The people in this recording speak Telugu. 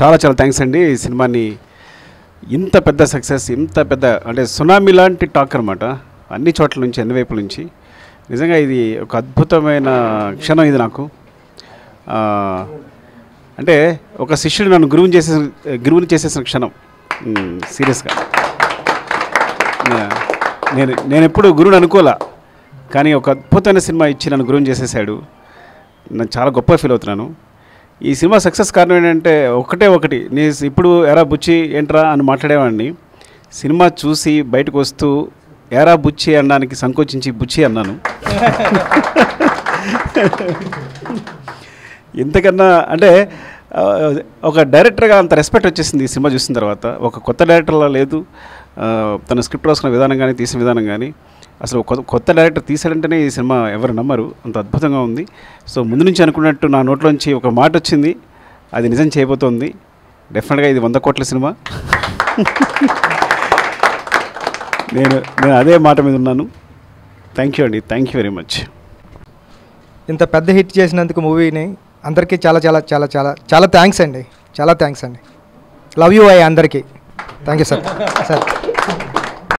చాలా చాలా థ్యాంక్స్ అండి ఈ సినిమాని ఇంత పెద్ద సక్సెస్ ఇంత పెద్ద అంటే సునామీ లాంటి టాక్ అనమాట అన్ని చోట్ల నుంచి అన్ని వైపుల నుంచి నిజంగా ఇది ఒక అద్భుతమైన క్షణం ఇది నాకు ఆ, అంటే ఒక శిష్యుడు నన్ను గురువుని చేసే గురువుని చేసేసిన క్షణం సీరియస్గా నేను నేను ఎప్పుడు గురువుని అనుకోలే కానీ ఒక అద్భుతమైన సినిమా ఇచ్చి నన్ను గురువుని చేసేసాడు నేను చాలా గొప్ప ఫీల్ అవుతున్నాను ఈ సినిమా సక్సెస్ కారణం ఏంటంటే ఒకటే ఒకటి నీ ఇప్పుడు ఎరా బుచ్చి ఏంట్రా అని మాట్లాడేవాడిని సినిమా చూసి బయటకు వస్తూ ఎరా బుచ్చి అనడానికి సంకోచించి బుచ్చి అన్నాను ఇంతకన్నా అంటే ఆ, ఒక డైరెక్టర్గా అంత రెస్పెక్ట్ వచ్చేసింది ఈ సినిమా చూసిన తర్వాత ఒక కొత్త డైరెక్టర్లా లేదు ఆ, తన స్క్రిప్ట్ రాసుకున్న విధానం కానీ తీసిన విధానం కానీ అసలు ఒక కొత్త- కొత్త డైరెక్టర్ తీసాడంటేనే ఈ సినిమా ఎవరు నమ్మరు అంత అద్భుతంగా ఉంది సో ముందు నుంచి అనుకున్నట్టు నా నోట్లోంచి ఒక మాట వచ్చింది అది నిజం చేయబోతోంది డెఫినెట్గా ఇది వంద కోట్ల సినిమా నేను నేను అదే మాట మీద ఉన్నాను థ్యాంక్ యూ అండి థ్యాంక్ యూ వెరీ మచ్ ఇంత పెద్ద హిట్ చేసినందుకు మూవీని అందరికీ చాలా చాలా చాలా చాలా చాలా థ్యాంక్స్ అండి చాలా థ్యాంక్స్ అండి లవ్ యూ ఐ అందరికీ థ్యాంక్ యూ సార్ సార్